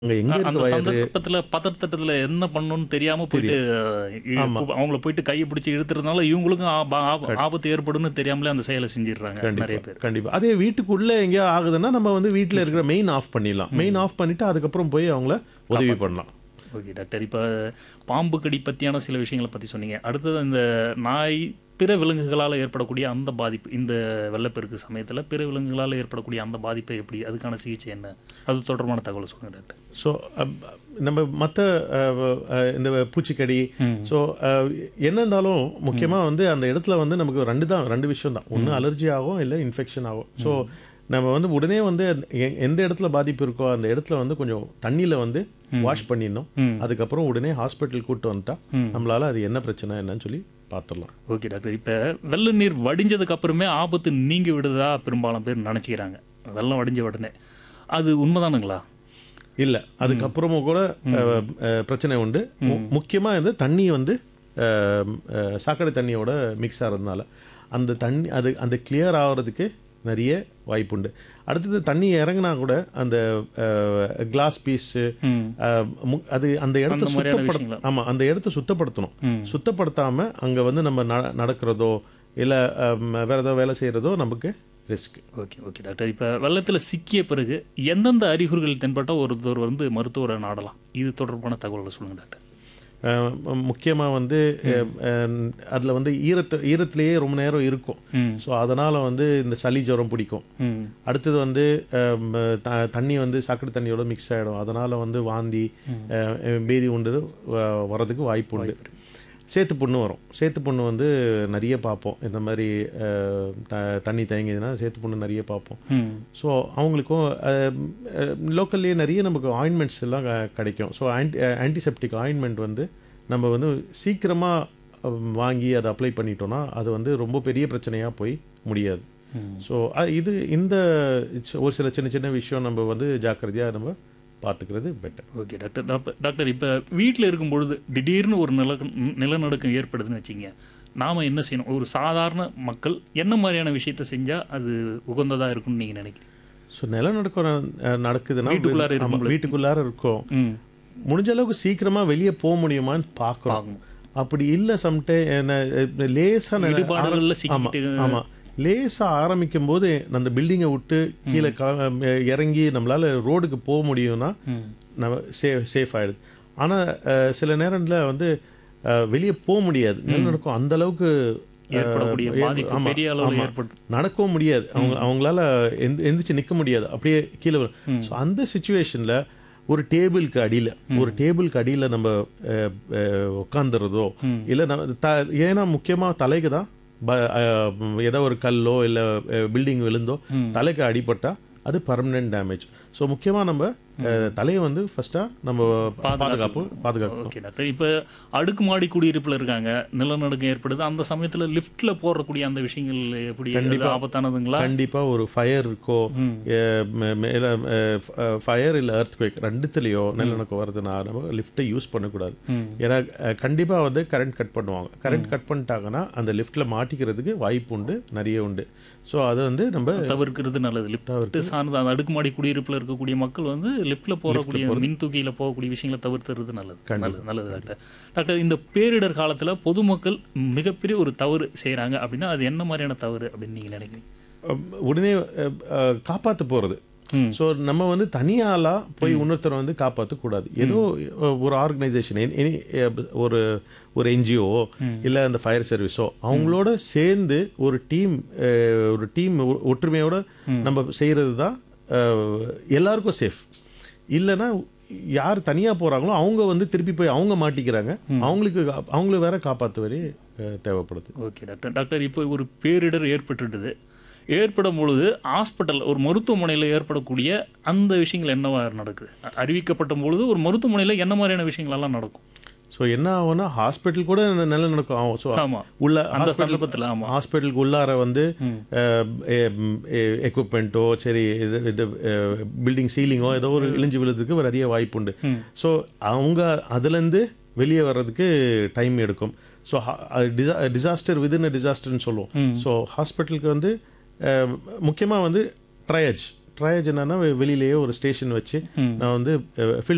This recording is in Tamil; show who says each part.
Speaker 1: அங்க எங்க
Speaker 2: அந்த
Speaker 1: இருக்கு வயறு?
Speaker 2: சந்தர்ப்பத்துல பதட்டத்துல என்ன பண்ணணும்னு தெரியாம போயிட்டு இ-
Speaker 1: ஆமா.
Speaker 2: அவங்கள போயிட்டு கையை பிடிச்சி இழுத்துறதுனால இவங்களுக்கும் ஆப- ஆப- ஆபத்து ஏற்படும்னு தெரியாமலே அந்த செயலை செஞ்சிடுறாங்க நிறைய
Speaker 1: கண்டிப்பா
Speaker 2: பேர்
Speaker 1: கண்டிப்பா அதே வீட்டுக்குள்ள எங்கேயோ ஆகுதுன்னா நம்ம வந்து வீட்ல இருக்கிற மெயின் ஆஃப் பண்ணிடலாம் மெயின் ஆஃப் பண்ணிட்டு அதுக்கப்புறம் போய் அவங்கள உதவி பண்ணலாம்
Speaker 2: ஓகே டாக்டர் இப்போ பாம்பு கடி பற்றியான சில விஷயங்களை பற்றி சொன்னீங்க அடுத்தது இந்த நாய் பிற விலங்குகளால் ஏற்படக்கூடிய அந்த பாதிப்பு இந்த வெள்ளப்பெருக்கு சமயத்தில் பிற விலங்குகளால் ஏற்படக்கூடிய அந்த பாதிப்பை எப்படி அதுக்கான சிகிச்சை என்ன அது தொடர்பான தகவல் சொல்லுங்கள் டாக்டர்
Speaker 1: ஸோ நம்ம மற்ற இந்த பூச்சிக்கடி ஸோ என்ன இருந்தாலும் முக்கியமாக வந்து அந்த இடத்துல வந்து நமக்கு ரெண்டு தான் ரெண்டு விஷயம் தான் ஒன்று அலர்ஜி ஆகும் இல்லை இன்ஃபெக்ஷன் ஆகும் ஸோ நம்ம வந்து உடனே வந்து அந்த எ- எந்த இடத்துல பாதிப்பு இருக்கோ அந்த இடத்துல வந்து கொஞ்சம் தண்ணியில் வந்து வாஷ் பண்ணிடணும்
Speaker 2: ம்.
Speaker 1: அதுக்கப்புறம் உடனே ஹாஸ்பிட்டல் கூட்டு வந்துட்டா நம்மளால அது என்ன பிரச்சனை என்னன்னு சொல்லி பார்த்துடலாம்
Speaker 2: ஓகே டாக்டர் இப்போ வெள்ள நீர் வடிஞ்சதுக்கு அப்புறமே ஆபத்து நீங்கி விடுதா பெரும்பாலும் பேர் நினச்சிக்கிறாங்க வெள்ளம் வடிஞ்ச உடனே அது உண்மைதானுங்களா
Speaker 1: இல்லை அதுக்கப்புறமும் கூட அஹ், அஹ், பிரச்சனை உண்டு முக்கியமாக வந்து தண்ணி வந்து அஹ், அஹ், சாக்கடை தண்ணியோட மிக்ஸ் ஆகிறதுனால அந்த தண்ணி அது அந்த கிளியர் ஆகிறதுக்கு நிறைய வாய்ப்புண்டு அடுத்தது தண்ணி இறங்கினா கூட அந்த கிளாஸ் பீஸு
Speaker 2: ம்
Speaker 1: அது அந்த இடத்த
Speaker 2: அந்த மாதிரியான
Speaker 1: சுத்தப்பட
Speaker 2: விஷயங்களா?
Speaker 1: ஆமாம் அந்த இடத்த சுத்தப்படுத்தணும்
Speaker 2: ம்
Speaker 1: சுத்தப்படுத்தாம அங்கே வந்து நம்ம ந- நடக்கிறதோ இல்லை வேற ஏதோ வேலை செய்கிறதோ நமக்கு ரிஸ்க்
Speaker 2: ஓகே ஓகே டாக்டர் இப்போ வெள்ளத்தில் சிக்கிய பிறகு எந்தெந்த அறிகுறிகள் தென்பட்ட ஒருத்தர் வந்து மருத்துவரை நாடலாம் இது தொடர்பான தகவல்களை சொல்லுங்கள் டாக்டர்
Speaker 1: முக்கியமாக வந்து அதில் வந்து ஈரத்து ஈரத்திலேயே ரொம்ப நேரம் இருக்கும்
Speaker 2: ம்
Speaker 1: ஸோ அதனால் வந்து இந்த சளி ஜுரம் பிடிக்கும்
Speaker 2: ம்
Speaker 1: அடுத்தது வந்து அஹ், த- தண்ணி வந்து சாக்கடை தண்ணியோட மிக்ஸ் ஆகிடும் அதனால் வந்து வாந்தி அஹ், பேதி உண்டு வ- வரதுக்கு வாய்ப்பு உண்டு சேத்து புண்ணு வரும் சேத்து புண்ணு வந்து நிறைய பார்ப்போம் இந்த மாதிரி அஹ், த- தண்ணி தேங்கிதுன்னா சேத்து புண்ணு நிறைய பார்ப்போம்
Speaker 2: ம்
Speaker 1: ஸோ அவங்களுக்கும் லோக்கல்லே நிறைய நமக்கு ஆயின்மெண்ட்ஸ் எல்லாம் க- கிடைக்கும் ஸோ ஆன்டி ஆன்டிசெப்டிக் ஆயின்மெண்ட் வந்து நம்ம வந்து சீக்கிரமாக வாங்கி அதை அப்ளை பண்ணிட்டோம்னா அது வந்து ரொம்ப பெரிய பிரச்சனையாக போய் முடியாது
Speaker 2: ம்.
Speaker 1: ஸோ இது இந்த சி- ஒரு சில சின்ன சின்ன விஷயம் நம்ம வந்து ஜாக்கிரதையாக நம்ம பார்த்துக்கிறது better
Speaker 2: okay doctor doctor doctor இப்போ வீட்டில் இருக்கும் பொழுது திடீர்னு ஒரு நில நிலநடுக்கம் ஏற்படுதுன்னு வச்சிங்க நாம் என்ன செய்யணும் ஒரு சாதாரண மக்கள் என்ன மாதிரியான விஷயத்தை செஞ்சால் அது உகந்ததாக இருக்கும்னு நீங்கள் நினைக்கிறீங்க
Speaker 1: ஸோ நிலநடுக்கம் ந- நடக்குதுன்னா
Speaker 2: வீட்டுக்குள்ளார
Speaker 1: ஆமா,
Speaker 2: இருக்கும்போது.
Speaker 1: வீட்டுக்குள்ளார இருக்கும்
Speaker 2: ம்
Speaker 1: முடிஞ்ச அளவுக்கு சீக்கிரமாக வெளியே போக முடியுமான்னு பார்க்குறோம்
Speaker 2: ஆகும்
Speaker 1: அப்படி இல்லை சம்டைம் லேசாக
Speaker 2: இடுபாடுகளில்
Speaker 1: ஆமா
Speaker 2: சிக்கிட்டு
Speaker 1: ஆமா லேசா ஆரம்பிக்கும் போது அந்த பில்டிங்கை விட்டு கீழே கா- இறங்கி நம்மளால ரோடுக்கு போக முடியும்னா
Speaker 2: ம்
Speaker 1: நம்ம சே சேஃப் ஆயிடுது ஆனா அஹ், சில நேரத்துல வந்து அஹ், வெளியே போக முடியாது நிலநடுக்கம் அந்த அளவுக்கு அஹ்,
Speaker 2: ஏற்படக்கூடிய
Speaker 1: ஏ-
Speaker 2: பாதிப்பு
Speaker 1: ஆமா,
Speaker 2: பெரிய அளவில்
Speaker 1: ஆமா.
Speaker 2: ஏற்படும்
Speaker 1: நடக்கவும் முடியாது அவங்க அவங்களால எந்த எந்திரிச்சு நிற்க முடியாது அப்படியே கீழே வரும் ஸோ அந்த சுச்சுவேஷனில் ஒரு டேபிளுக்கு அடியில் ஒரு டேபிளுக்கு அடியில் நம்ம அஹ், அஹ், உட்காந்துறதோ இல்லை நம்ம த ஏன்னா முக்கியமாக தலைக்கு தான் ப- அஹ், ஏதோ ஒரு கல்லோ இல்லை பில்டிங் விழுந்தோ தலைக்கு அடிபட்டா அது பர்மனெண்ட் டேமேஜ் ஸோ முக்கியமாக நம்ம அஹ், தலையை வந்து ஃபஸ்ட்டாக நம்ம பாதுகாப்பு பாதுகாக்கணும்
Speaker 2: ஓகே டாக்டர் இப்போ அடுக்குமாடி குடியிருப்பில் இருக்காங்க நிலநடுக்கம் ஏற்படுது அந்த சமயத்தில் லிஃப்ட்டில் போடக்கூடிய அந்த விஷயங்கள் எப்படி அது ஆபத்தானதுங்களா
Speaker 1: கண்டிப்பா ஒரு ஃபயர் இருக்கோ
Speaker 2: ம்.
Speaker 1: அஹ் மே- மேல ஃபயர் இல்லை earthquake ரெண்டுத்துலேயோ நிலநடுக்கம் வருதுன்னா நம்ம லிஃப்ட்டை யூஸ் பண்ணக்கூடாது
Speaker 2: ம்.
Speaker 1: ஏன்னா அஹ், கண்டிப்பா வந்து கரண்ட் கட் பண்ணுவாங்க கரண்ட் கட் பண்ணிட்டாங்கன்னா அந்த லிஃப்ட்ல மாட்டிக்கிறதுக்கு வாய்ப்பு உண்டு நிறைய உண்டு ஸோ அது வந்து நம்ம
Speaker 2: தவிர்க்கிறது நல்லது லிஃப்ட் சார்ந்த அந்த அடுக்குமாடி குடியிருப்பில் இருக்கக்கூடிய மக்கள் வந்து லிஃப்ட்டில் போகக்கூடிய மின் தூக்கியில் போகக்கூடிய விஷயங்களை தவிர்த்துறது நல்லது நல்லது நல்லது டாக்டர் டாக்டர் இந்த பேரிடர் காலத்தில் பொதுமக்கள் மிகப்பெரிய ஒரு தவறு செய்கிறாங்க அப்படின்னா அது என்ன மாதிரியான தவறு அப்படின்னு நீங்கள் நினைக்கிறீங்க
Speaker 1: அஹ், உடனே அஹ், அஹ், காப்பாத்த போறது
Speaker 2: ம்.
Speaker 1: ஸோ நம்ம வந்து தனியாளா போய் இன்னொருத்தரை வந்து காப்பாற்றக்கூடாது ஏதோ அஹ், ஒரு ஆர்கனைசேஷன் எனி ஒரு ஒரு என்ஜிஓ இல்லை அந்த ஃபயர் சர்வீஸோ அவங்களோட சேர்ந்து ஒரு டீம் ஒரு டீம் ஒற்றுமையோட நம்ம செய்கிறது தான் அஹ், எல்லாருக்கும் சேஃப் இல்லைன்னா யார் தனியாக போகிறாங்களோ அவங்க வந்து திருப்பி போய் அவங்க மாட்டிக்கிறாங்க அவங்களுக்கு கா- அவங்கள வேற காப்பாற்ற வரை அஹ், தேவைப்படுது
Speaker 2: ஓகே டாக்டர் டாக்டர் இப்போ ஒரு பேரிடர் ஏற்பட்டுடுது ஏற்படும் பொழுது ஹாஸ்பிட்டல் ஒரு மருத்துவமனையில் ஏற்படக்கூடிய அந்த விஷயங்கள் என்னவா நடக்குது அ- அறிவிக்கப்பட்ட பொழுது ஒரு மருத்துவமனையில் என்ன மாதிரியான விஷயங்கள் எல்லாம் நடக்கும்
Speaker 1: ஸோ என்ன ஆகும்னா ஹாஸ்பிட்டல் கூட இந்த நிலநடுக்கம் ஆகும் ஸோ
Speaker 2: ஆமா
Speaker 1: உள்ள
Speaker 2: அந்த
Speaker 1: hospital-
Speaker 2: சந்தர்ப்பத்தில் ஆமா
Speaker 1: ஹாஸ்பிட்டலுக்கு உள்ளார வந்து எக்யூப்மெண்ட்டோ சரி இது இது பில்டிங் சீலிங்கோ ஏதோ ஒரு இழிஞ்சு விழுறதுக்கு நிறைய வாய்ப்பு உண்டு ஸோ அவங்க அதுலேருந்து வெளியே வர்றதுக்கு டைம் எடுக்கும் ஸோ டிசாஸ்டர் விதின் டிசாஸ்டர்னு சொல்லுவோம் ஸோ ஹாஸ்பிட்டலுக்கு வந்து முக்கியமாக வந்து ட்ரையேஜ் ட்ரையேஜ் என்னன்னா வெ- வெளியிலேயே ஒரு ஸ்டேஷன் வச்சு நான் வந்து ஃபில்டர்